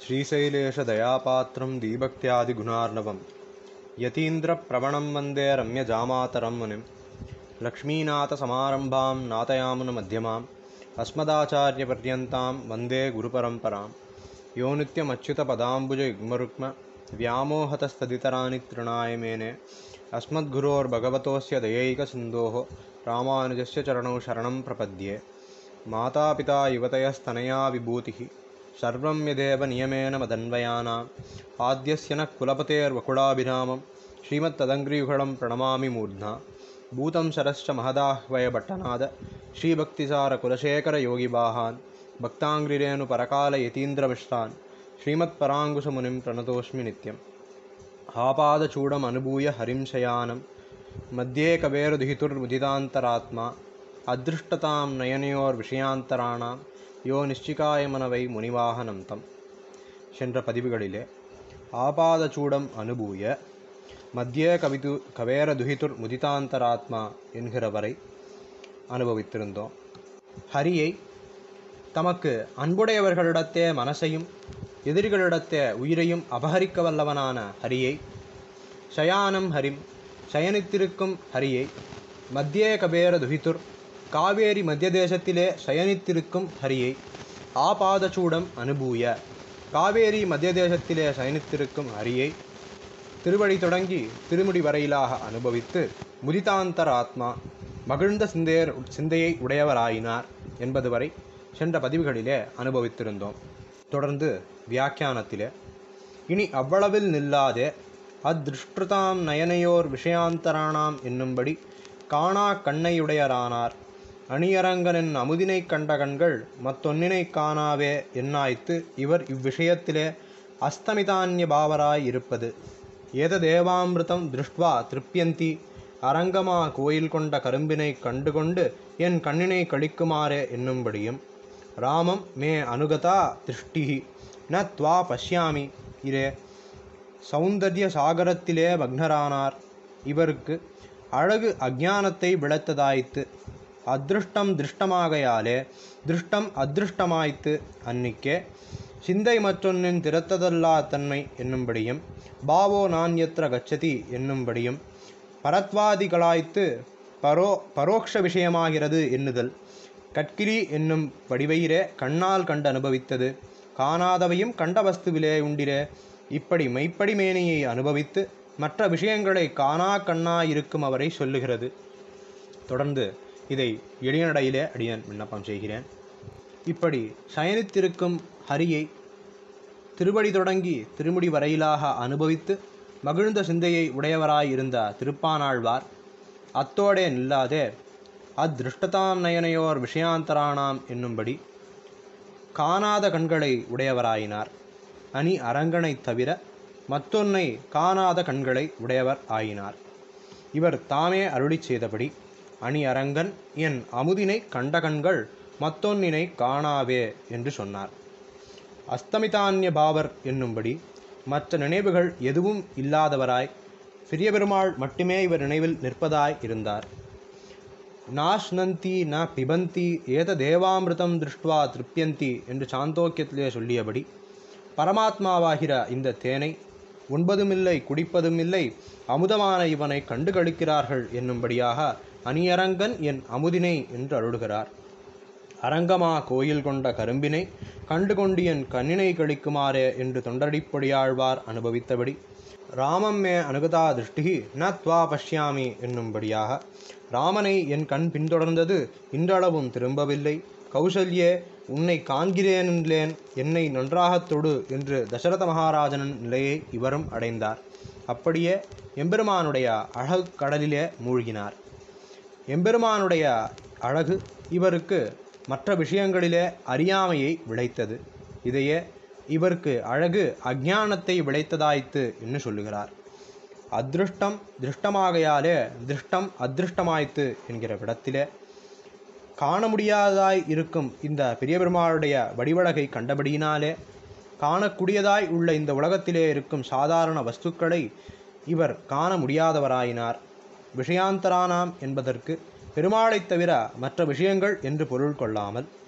श्रीशैलेशदयापात्रं दीभक्त्यादिगुणार्णवं यतीन्द्रप्रवणं वन्दे रम्यजामातरं मुनिं लक्ष्मीनाथसमारम्भां नाथयामुनमध्यमाम् अस्मदाचार्यपर्यन्तां वन्दे गुरुपरम्परां यो नित्यमच्युतपदाम्बुजयुग्मरुक्म व्यामोहतस्तदितराणि तृणाय मेने अस्मद्गुरोर्भगवतोऽस्य दयैकसिन्धोः रामानुजस्य चरणौ शरणं प्रपद्ये मातापिता युवतयस्तनया विभूतिः सर्वं यदेव नियमेन मदन्वयानाम् आद्यस्य नः कुलपतेर्वकुलाभिरामं श्रीमत्तदङ्घ्रियुगलं प्रणमामि मूर्ध्ना भूतं शरश्च महदाह्वयभट्टनाद श्रीभक्तिसारकुलशेखरयोगिवाहान् भक्ताङ्घ्रिरेणुपरकालयतीन्द्रमिश्रान् श्रीमत्पराङ्कुशमुनिं प्रणतोऽस्मि नित्यम् आपादचूडमनुभूय हरिं शयानं मध्ये कवेरुदिहितुर्मुदितान्तरात्मा अदृष्टतां நயனையோர்விஷயாந்தராணாம் யோ நிச்சிகாயமனவை முனிவாகனம் தம் சென்ற பதிவுகளிலே ஆபாதச்சூடம் அனுபூய மத்திய கவிது கவேர துஹிதுர் முதிதாந்தராத்மா என்கிற வரை அனுபவித்திருந்தோம் ஹரியை தமக்கு அன்புடையவர்களிடத்தே மனசையும் எதிரிகளிடத்தே உயிரையும் அபகரிக்க வல்லவனான ஹரியை ஷயானம் ஹரிம் சயனித்திருக்கும் ஹரியை மத்திய கபேர துஹிதுர் காவேரி மத்திய தேசத்திலே சயனித்திருக்கும் ஹரியை ஆபாதச்சூடம் அனுபூய காவேரி மத்திய தேசத்திலே சயனித்திருக்கும் ஹரியை திருவடி தொடங்கி திருமுடி வரையிலாக அனுபவித்து முதிதாந்தர் ஆத்மா மகிழ்ந்த சிந்தையர் சிந்தையை உடையவராயினார் என்பது வரை சென்ற பதிவுகளிலே அனுபவித்திருந்தோம் தொடர்ந்து வியாக்கியானத்திலே இனி அவ்வளவில் நில்லாதே அத்ருஷ்டுதாம் நயனையோர் விஷயாந்தராணாம் என்னும்படி காணா கண்ணையுடையரானார் அணியரங்கனின் அமுதினை கண்ட கண்கள் மத்தொன்னினை காணாவே என்னாய்த்து இவர் இவ்விஷயத்திலே அஸ்தமிதான்ய பாவராய் இருப்பது ஏததேவாமிருதம் திருஷ்டுவா திருப்தியந்தி அரங்கமா கோயில் கொண்ட கரும்பினை கண்டுகொண்டு என் கண்ணினை கழிக்குமாறே என்னும்படியும் ராமம் மே அனுகதா திருஷ்டிஹி ந துவா பஷ்யாமி இரே சௌந்தர்ய சாகரத்திலே பக்னரானார் இவருக்கு அழகு அஜானத்தை விளத்ததாயித்து அதிருஷ்டம் திருஷ்டமாகையாலே திருஷ்டம் அதிருஷ்டமாய்த்து அன்னிக்கே சிந்தை மற்றொன்னின் திறத்ததல்லா தன்மை என்னும்படியும் பாவோ நான்யத்திர கச்சதி என்னும்படியும் பரத்வாதிகளாய்த்து பரோ பரோக்ஷ விஷயமாகிறது எண்ணுதல் கட்கிரி என்னும் வடிவயிரே கண்ணால் கண்டு அனுபவித்தது காணாதவையும் கண்ட வஸ்துவிலே உண்டிரே இப்படி மெய்ப்படி மேனியை அனுபவித்து மற்ற விஷயங்களை காணா கண்ணா இருக்கும் அவரை சொல்லுகிறது தொடர்ந்து இதை எளியநடையிலே அடியன் விண்ணப்பம் செய்கிறேன் இப்படி சயனித்திருக்கும் ஹரியை திருவடி தொடங்கி திருமுடி வரையிலாக அனுபவித்து மகிழ்ந்த சிந்தையை உடையவராயிருந்த திருப்பானாழ்வார் அத்தோடே நில்லாதே அத்ருஷ்டதாம் நயனையோர் விஷயாந்தராணாம் என்னும்படி காணாத கண்களை உடையவராயினார் அணி அரங்கனைத் தவிர மத்தொன்னை காணாத கண்களை உடையவர் ஆயினார் இவர் தாமே அருளி செய்தபடி அணி அரங்கன் என் அமுதினை கண்ட கண்கள் மத்தொன்னினை காணாவே என்று சொன்னார் அஸ்தமிதான்ய பாவர் என்னும்படி மற்ற நினைவுகள் எதுவும் இல்லாதவராய் பெரிய பெருமாள் மட்டுமே இவர் நினைவில் நிற்பதாய் இருந்தார் நாஷ்னந்தி ந பிபந்தி ஏத தேவாமிருதம் திருஷ்டுவா திருப்தியந்தி என்று சாந்தோக்கியத்திலே சொல்லியபடி பரமாத்மாவாகிற இந்த தேனை உண்பதுமில்லை குடிப்பதுமில்லை அமுதமான இவனை கண்டு கழிக்கிறார்கள் என்னும்படியாக அணியரங்கன் என் அமுதினை என்று அருளுகிறார் அரங்கமா கோயில் கொண்ட கரும்பினை கண்டு கொண்டு என் கண்ணினை கழிக்குமாறே என்று தொண்டடிப்பொடியாழ்வார் அனுபவித்தபடி ராமம் மே அனுகதா திருஷ்டி ந துவா பஷ்யாமி என்னும்படியாக ராமனை என் கண் பின்தொடர்ந்தது இன்றளவும் திரும்பவில்லை கௌசல்யே உன்னை காண்கிறேனில்லேன் என்னை நன்றாகத் தொடு என்று தசரத மகாராஜனின் நிலையை இவரும் அடைந்தார் அப்படியே எம்பெருமானுடைய அழகு கடலிலே மூழ்கினார் எம்பெருமானுடைய அழகு இவருக்கு மற்ற விஷயங்களிலே அறியாமையை விளைத்தது இதையே இவருக்கு அழகு அஜானத்தை விளைத்ததாய்த்து என்று சொல்லுகிறார் அதிருஷ்டம் திருஷ்டமாகையாலே திருஷ்டம் அதிருஷ்டமாய்த்து என்கிற விடத்திலே காண முடியாததாய் இருக்கும் இந்த பெரிய பெருமாளுடைய வடிவழகை கண்டபடியினாலே காணக்கூடியதாய் உள்ள இந்த உலகத்திலே இருக்கும் சாதாரண வஸ்துக்களை இவர் காண முடியாதவராயினார் விஷயாந்தரானாம் என்பதற்கு பெருமாளைத் தவிர மற்ற விஷயங்கள் என்று பொருள் கொள்ளாமல்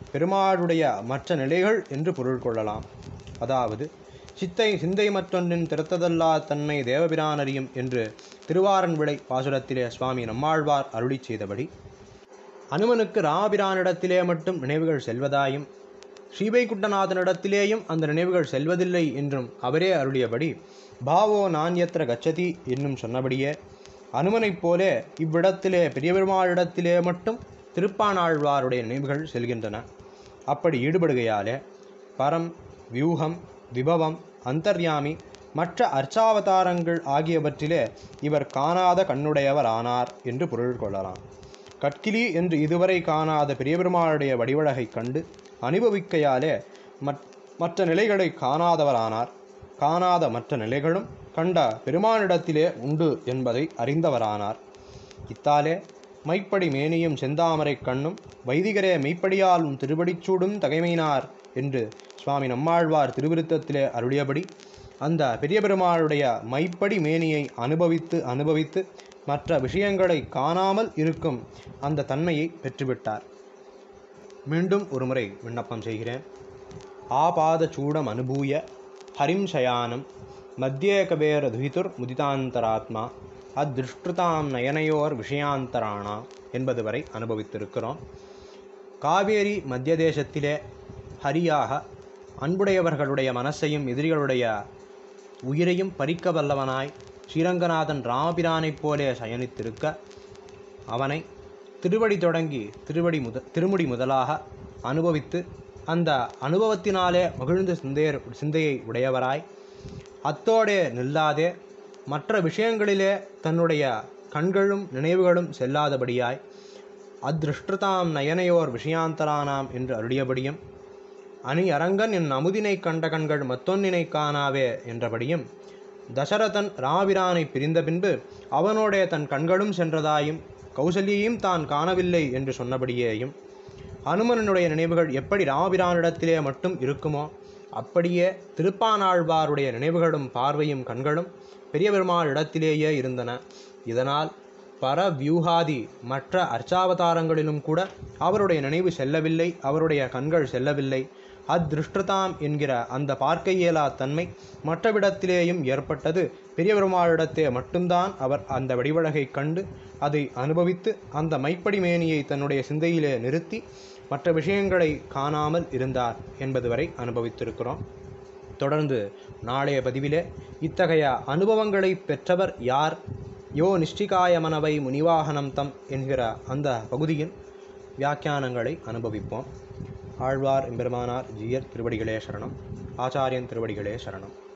பெருமாளுடைய மற்ற நிலைகள் என்று பொருள் கொள்ளலாம் அதாவது சித்தை சிந்தை மற்றொன்றின் திறத்ததல்லா தன்மை தேவபிரான் அறியும் என்று திருவாரன் விளை பாசுரத்திலே சுவாமி நம்மாழ்வார் அருளி செய்தபடி அனுமனுக்கு ராமபிரானிடத்திலே மட்டும் நினைவுகள் செல்வதாயும் ஸ்ரீவைகுண்டநாதனிடத்திலேயும் அந்த நினைவுகள் செல்வதில்லை என்றும் அவரே அருளியபடி பாவோ நான்யத்திர கச்சதி என்னும் சொன்னபடியே அனுமனைப் போலே இவ்விடத்திலே பெரிய பெருமாளிடத்திலே மட்டும் திருப்பானாழ்வாருடைய நினைவுகள் செல்கின்றன அப்படி ஈடுபடுகையாலே பரம் வியூகம் விபவம் அந்தர்யாமி மற்ற அர்ச்சாவதாரங்கள் ஆகியவற்றிலே இவர் காணாத கண்ணுடையவர் ஆனார் என்று பொருள் கொள்ளலாம் கட்கிலி என்று இதுவரை காணாத பெரிய பெருமாளுடைய வடிவழகைக் கண்டு அனுபவிக்கையாலே மற்ற நிலைகளை காணாதவரானார் காணாத மற்ற நிலைகளும் கண்ட பெருமானிடத்திலே உண்டு என்பதை அறிந்தவரானார் இத்தாலே மைப்படி மேனியும் செந்தாமரை கண்ணும் வைதிகரே மெய்ப்படியாலும் திருவடிச்சூடும் தகைமையினார் என்று சுவாமி நம்மாழ்வார் திருவிருத்தத்திலே அருளியபடி அந்த பெரிய பெருமாளுடைய மைப்படி மேனியை அனுபவித்து அனுபவித்து மற்ற விஷயங்களை காணாமல் இருக்கும் அந்த தன்மையை பெற்றுவிட்டார் மீண்டும் ஒருமுறை விண்ணப்பம் செய்கிறேன் ஆபாத சூடம் அனுபூய ஹரிம் சயானம் மத்தியே கபேர துஹிதுர் முதிதாந்தராத்மா அத்ருஷ்டுதாம் நயனையோர் விஷயாந்தராணா என்பது வரை அனுபவித்திருக்கிறோம் காவேரி மத்திய தேசத்திலே ஹரியாக அன்புடையவர்களுடைய மனசையும் எதிரிகளுடைய உயிரையும் பறிக்க வல்லவனாய் ஸ்ரீரங்கநாதன் ராமபிரானைப் போலே சயனித்திருக்க அவனை திருவடி தொடங்கி திருவடி முத திருமுடி முதலாக அனுபவித்து அந்த அனுபவத்தினாலே மகிழ்ந்த சிந்தையர் சிந்தையை உடையவராய் அத்தோடே நில்லாதே மற்ற விஷயங்களிலே தன்னுடைய கண்களும் நினைவுகளும் செல்லாதபடியாய் அத்ருஷ்டதாம் நயனையோர் விஷயாந்தரானாம் என்று அருளியபடியும் அணி அரங்கன் என் அமுதினை கண்ட கண்கள் மத்தொன்னினை காணாவே என்றபடியும் தசரதன் ராபிரானை பிரிந்த பின்பு அவனோடே தன் கண்களும் சென்றதாயும் கௌசல்யையும் தான் காணவில்லை என்று சொன்னபடியேயும் அனுமனனுடைய நினைவுகள் எப்படி ராமபிரானிடத்திலே மட்டும் இருக்குமோ அப்படியே திருப்பானாழ்வாருடைய நினைவுகளும் பார்வையும் கண்களும் பெரிய பெருமாள் இடத்திலேயே இருந்தன இதனால் பரவியூகாதி மற்ற அர்ச்சாவதாரங்களிலும் கூட அவருடைய நினைவு செல்லவில்லை அவருடைய கண்கள் செல்லவில்லை அத்ருஷ்டதாம் என்கிற அந்த பார்க்க இயலா தன்மை மற்றவிடத்திலேயும் ஏற்பட்டது பெரிய பெருமாளிடத்தே மட்டும்தான் அவர் அந்த வடிவழகைக் கண்டு அதை அனுபவித்து அந்த மைப்படி மேனியை தன்னுடைய சிந்தையிலே நிறுத்தி மற்ற விஷயங்களை காணாமல் இருந்தார் என்பது வரை அனுபவித்திருக்கிறோம் தொடர்ந்து நாளைய பதிவிலே இத்தகைய அனுபவங்களை பெற்றவர் யார் யோ நிஷ்டிகாய மனவை முனிவாகனம் தம் என்கிற அந்த பகுதியின் வியாக்கியானங்களை அனுபவிப்போம் ஆழ்வார் எம்பெருமானார் ஜீயர் திருவடிகளே சரணம் ஆச்சாரியன் திருவடிகளே சரணம்